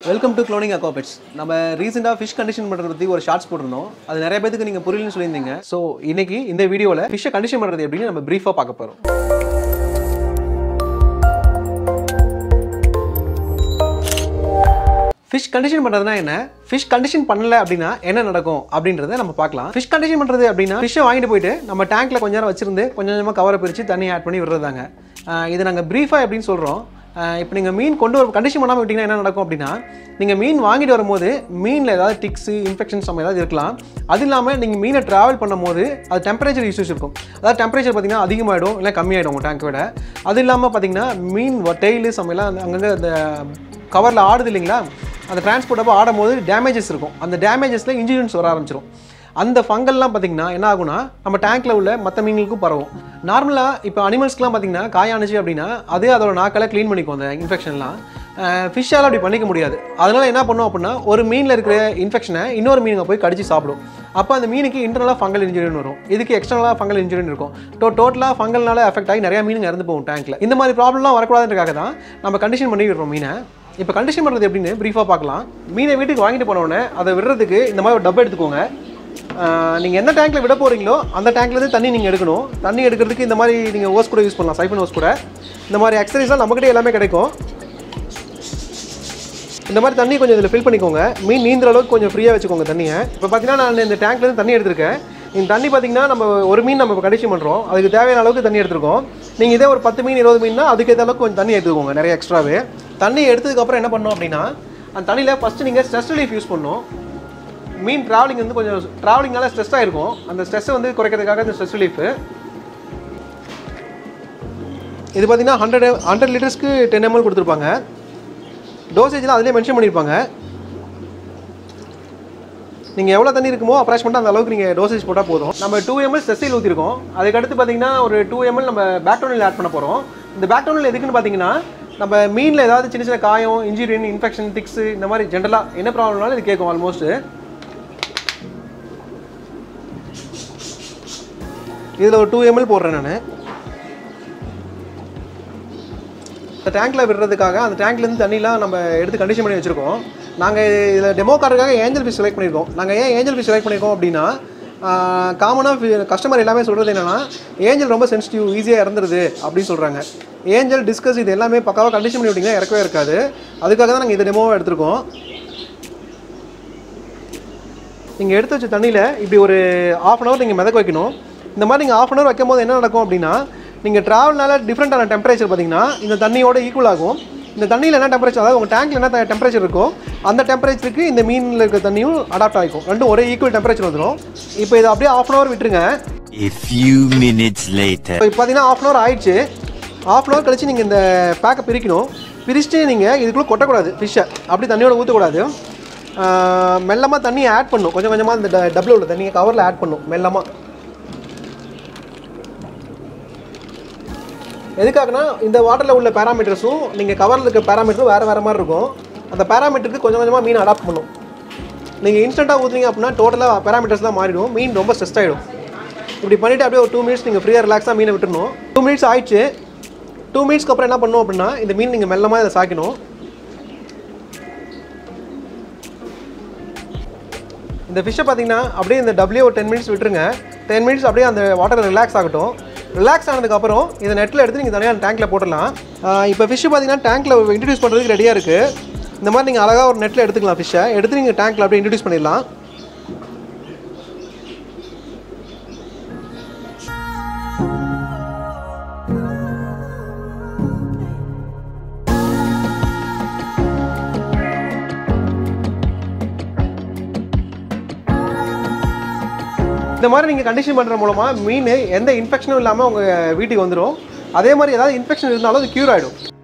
Welcome to cloning அக்காபெட்ஸ் நம்ம ரீசெண்டாக fish condition பண்ணுறது பற்றி ஒரு ஷார்ட்ஸ் போட்டிருந்தோம் அது நிறைய பேருக்கு நீங்கள் புரியலன்னு சொல்லியிருந்தீங்க ஸோ இன்னைக்கு இந்த வீடியோவில் ஃபிஷ்ஷை கண்டிஷன் பண்ணுறது எப்படின்னு நம்ம ப்ரீஃபாக பார்க்க போகிறோம் ஃபிஷ் கண்டிஷன் பண்ணுறதுனா என்ன ஃபிஷ் கண்டிஷன் பண்ணல அப்படின்னா என்ன நடக்கும் அப்படின்றத நம்ம பார்க்கலாம் ஃபிஷ் கண்டிஷன் பண்ணுறது அப்படின்னா ஃபிஷ்ஷை வாங்கிட்டு போயிட்டு நம்ம டேங்க்ல கொஞ்ச நேரம் வச்சிருந்து கொஞ்சம் கொஞ்சமாக கவரை பிரித்து தண்ணி ஆட் பண்ணி விடுறதாங்க ஆஹ் இது நாங்கள் ப்ரீஃபாக எப்படின்னு சொல்கிறோம் இப்போ நீங்கள் மீன் கொண்டு வர கண்டிஷன் பண்ணாமல் விட்டிங்கன்னா என்ன நடக்கும் அப்படின்னா நீங்கள் மீன் வாங்கிட்டு வரும்போது மீனில் ஏதாவது டிக்ஸு இன்ஃபெக்ஷன்ஸ் நம்ம ஏதாவது இருக்கலாம் அது இல்லாமல் நீங்கள் மீனை ட்ராவல் பண்ணும்போது அது டெம்பரேச்சர் இஷ்யூஸ் இருக்கும் அதாவது டெம்பரேச்சர் பார்த்தீங்கன்னா அதிகமாகிடும் இல்லை கம்மியாயிடும் உங்கள் டேங்க் விட அது இல்லாமல் பார்த்தீங்கன்னா மீன் டெய்லு சமையலாம் அங்கங்கே அந்த கவரில் ஆடுது இல்லைங்களா அந்த டிரான்ஸ்போர்ட் அப்போ ஆடும்போது டேமேஜஸ் இருக்கும் அந்த டேமேஜஸில் இன்ஜூரன்ஸ் வர ஆரம்பிச்சிடும் அந்த ஃபங்கல்லாம் பார்த்தீங்கன்னா என்ன ஆகும்னா நம்ம டேங்க்ல உள்ள மற்ற மீன்களுக்கும் பரவும் நார்மலாக இப்போ அனிமல்ஸ்க்குலாம் பார்த்தீங்கன்னா காயானுச்சு அப்படின்னா அதே அதோட நாக்கெல்லாம் க்ளீன் பண்ணிக்கும் அந்த இன்ஃபெக்ஷன்லாம் ஃபிஷ்ஷால் அப்படி பண்ணிக்க முடியாது அதனால என்ன பண்ணும் அப்படின்னா ஒரு மீனில் இருக்கிற இன்ஃபெக்ஷனை இன்னொரு மீனுங்க போய் கடிச்சு சாப்பிடும் அப்போ அந்த மீனுக்கு இன்டர்னலாக ஃபங்கல் இன்ஜுரின்னு வரும் இதுக்கு எக்ஸ்டர்னலாக ஃபங்கல் இன்ஜுரின்னு இருக்கும் டோ டோட்டலாக ஃபங்கல்னால எஃபெக்ட் ஆகி நிறைய மீனுங்க இறந்து போகும் டேங்க்ல இந்த மாதிரி ப்ராப்ளம்லாம் வரக்கூடாதுன்றக்காக தான் நம்ம கண்டிஷன் பண்ணி விடுறோம் மீனை இப்போ கண்டிஷன் பண்ணுறது எப்படின்னு ப்ரீஃபாக பார்க்கலாம் மீனை வீட்டுக்கு வாங்கிட்டு போன உடனே அதை விடுறதுக்கு இந்த மாதிரி ஒரு டப்பை எடுத்துக்கோங்க நீங்கள் எந்த டேங்க்கில் விட போகிறீங்களோ அந்த டேங்க்லேருந்து தண்ணி நீங்கள் எடுக்கணும் தண்ணி எடுக்கிறதுக்கு இந்த மாதிரி நீங்கள் ஓஸ் கூட யூஸ் பண்ணலாம் சைஃபன் ஓஸ் கூட இந்த மாதிரி அக்சசரிஸ்லாம் நம்மக்கிட்ட எல்லாமே கிடைக்கும் இந்த மாதிரி தண்ணி கொஞ்சம் இதில் ஃபில் பண்ணிக்கோங்க மீன் நீந்துற அளவுக்கு கொஞ்சம் ஃப்ரீயாக வச்சுக்கோங்க தண்ணியை இப்போ பார்த்தீங்கன்னா நான் இந்த டேங்க்லேருந்து தண்ணி எடுத்திருக்கேன் இந்த தண்ணி பார்த்தீங்கன்னா நம்ம ஒரு மீன் நம்ம கண்டிஷன் பண்ணுறோம் அதுக்கு தேவையான அளவுக்கு தண்ணி எடுத்துருக்கோம் நீங்கள் இதே ஒரு பத்து மீன் இருபது மீன்னா அதுக்கேற்ற அளவுக்கு கொஞ்சம் தண்ணி எடுத்துக்கோங்க நிறைய எக்ஸ்ட்ராவே தண்ணி எடுத்ததுக்கப்புறம் என்ன பண்ணணும் அப்படின்னா அந்த தண்ணியில் ஃபஸ்ட்டு நீங்கள் ஸ்ட்ரெஸ் ரிலீஃப் யூஸ் பண்ணணும் மீன் ட்ராவலிங் வந்து கொஞ்சம் ட்ராவலிங்னால ஸ்ட்ரெஸ்ஸாக இருக்கும் அந்த ஸ்ட்ரெஸ்ஸை வந்து குறைக்கிறதுக்காக இந்த ஸ்ட்ரெஸ் ரிலீஃபு இது பார்த்தீங்கன்னா ஹண்ட்ரட் ஹண்ட்ரட் லிட்டர்ஸ்க்கு டென் எம்எல் கொடுத்துருப்பாங்க டோசேஜ்லாம் அதிலே மென்ஷன் பண்ணியிருப்பாங்க நீங்கள் எவ்வளோ தண்ணி இருக்குமோ அப்ராக்சிமேட்டாக அந்த அளவுக்கு நீங்கள் டோசேஜ் போட்டால் போதும் நம்ம டூ எம்எல் ஸ்ட்ரெஸ்ஸில் ஊற்றிருக்கோம் அதுக்கடுத்து பார்த்தீங்கன்னா ஒரு டூ எம்எல் நம்ம பேக்டோனில் ஆட் பண்ண போகிறோம் இந்த பேக்டோனில் எதுக்குன்னு பார்த்தீங்கன்னா நம்ம மீனில் ஏதாவது சின்ன சின்ன காயம் இன்ஜுரியன் இன்ஃபெக்ஷன் டிக்ஸு இந்த மாதிரி ஜென்ரலாக என்ன ப்ராப்ளம்னாலும் இது கேட்கும் ஆல்மோஸ்ட்டு இதில் ஒரு டூ எம்எல் போடுறேன் நான் இந்த டேங்க்கில் விடுறதுக்காக அந்த டேங்க்லேருந்து தண்ணிலாம் நம்ம எடுத்து கண்டிஷன் பண்ணி வச்சுருக்கோம் நாங்கள் இதில் டெமோ கார்டுக்காக ஏஞ்சல் ஃபிஷ் செலக்ட் பண்ணியிருக்கோம் நாங்கள் ஏன் ஏஞ்சல் ஃபிஷ் செலக்ட் பண்ணியிருக்கோம் அப்படின்னா காமனாக கஸ்டமர் எல்லாமே சொல்கிறது என்னென்னா ஏஞ்சல் ரொம்ப சென்சிட்டிவ் ஈஸியாக இறந்துருது அப்படின்னு சொல்கிறாங்க ஏஞ்சல் டிஸ்கஸ் இது எல்லாமே பக்காவாக கண்டிஷன் பண்ணி விட்டிங்கன்னா இறக்கவே இருக்காது அதுக்காக தான் நாங்கள் இந்த டெமோவை எடுத்திருக்கோம் நீங்கள் எடுத்து வச்ச தண்ணியில் இப்படி ஒரு ஆஃப் அன் ஹவர் நீங்கள் மிதக்க வைக்கணும் இந்த மாதிரி நீங்கள் ஆஃப் அன் ஹவர் வைக்கும் போது என்ன நடக்கும் அப்படின்னா நீங்கள் ட்ராவல்னால டிஃப்ரெண்ட்டான டெம்பரேச்சர் பார்த்தீங்கன்னா இந்த தண்ணியோட ஈக்குவல் ஆகும் இந்த தண்ணியில் என்ன டெம்பரேச்சர் அதாவது உங்கள் டேங்க்கில் என்ன டெம்பரேச்சர் இருக்கோ அந்த டெம்பரேச்சருக்கு இந்த மீனில் இருக்கிற தண்ணியும் அடாப்ட் ஆகிக்கும் ரெண்டும் ஒரே ஈக்குவல் டெம்பரேச்சர் வந்துடும் இப்போ இதை அப்படியே ஆஃப் அன் ஹவர் விட்டுருங்க A few minutes later. இப்போ பார்த்தீங்கன்னா ஆஃப் அன் ஹவர் ஆயிடுச்சு ஆஃப் அன் ஹவர் கழிச்சு நீங்கள் இந்த பேக்கை பிரிக்கணும் பிரிச்சுட்டு நீங்கள் இதுக்குள்ளே கொட்டக்கூடாது ஃபிஷ்ஷை அப்படி தண்ணியோட ஊற்றக்கூடாது மெல்லமாக தண்ணியை ஆட் பண்ணும் கொஞ்சம் கொஞ்சமாக இந்த டபுள் உள்ள தண்ணியை கவரில் ஆட் பண்ணும் மெல்லமாக எதுக்காகனா இந்த வாட்டரில் உள்ள பேராமீட்டர்ஸும் நீங்கள் கவரில் இருக்க பேராமீட்டரும் வேறு வேறு மாதிரி இருக்கும் அந்த பேராமீட்டருக்கு கொஞ்சம் கொஞ்சமாக மீன் அடாப்ட் பண்ணும் நீங்கள் இன்ஸ்டண்ட்டாக ஊற்றுறீங்க அப்படின்னா டோட்டலாக பேராமீட்டர்ஸ் தான் மாறிடும் மீன் ரொம்ப ஸ்ட்ரெஸ் ஆகிடும் இப்படி பண்ணிவிட்டு அப்படியே ஒரு டூ மினிட்ஸ் நீங்கள் ஃப்ரீயாக ரிலாக்ஸாக மீனை விட்டுறணும் டூ மினிட்ஸ் ஆயிடுச்சு டூ மினிட்ஸ்க்கு அப்புறம் என்ன பண்ணணும் அப்படின்னா இந்த மீன் நீங்கள் மெல்லமாக இதை சாக்கணும் இந்த ஃபிஷ்ஷை பார்த்தீங்கன்னா அப்படியே இந்த டபிள்யூ ஒரு டென் மினிட்ஸ் விட்டுருங்க டென் மினிட்ஸ் அப்படியே அந்த வாட்டர் ரிலாக்ஸ் ஆகட்டும் ரிலாக்ஸ் ஆனதுக்கப்புறம் இதை நெட்டில் எடுத்து நீங்கள் தனியாக டேங்க்கில் போட்டுடலாம் இப்போ ஃபிஷ்ஷு பார்த்தீங்கன்னா டேங்க்கில் இன்ட்ரடியூஸ் பண்ணுறதுக்கு ரெடியாக இருக்குது இந்த மாதிரி நீங்கள் அழகாக ஒரு நெட்டில் எடுத்துக்கலாம் ஃபிஷ்ஷை எடுத்து நீங்கள் டேங்க்கில் அப்படியே இன்ட்ரடியூஸ் பண்ணிடலாம் இந்த மாதிரி நீங்கள் கண்டிஷன் பண்ணுற மூலமாக மீன் எந்த இன்ஃபெக்ஷனும் இல்லாமல் உங்கள் வீட்டுக்கு வந்துடும் அதே மாதிரி ஏதாவது இன்ஃபெக்ஷன் இருந்தாலும் அது க்யூர் ஆகிடும்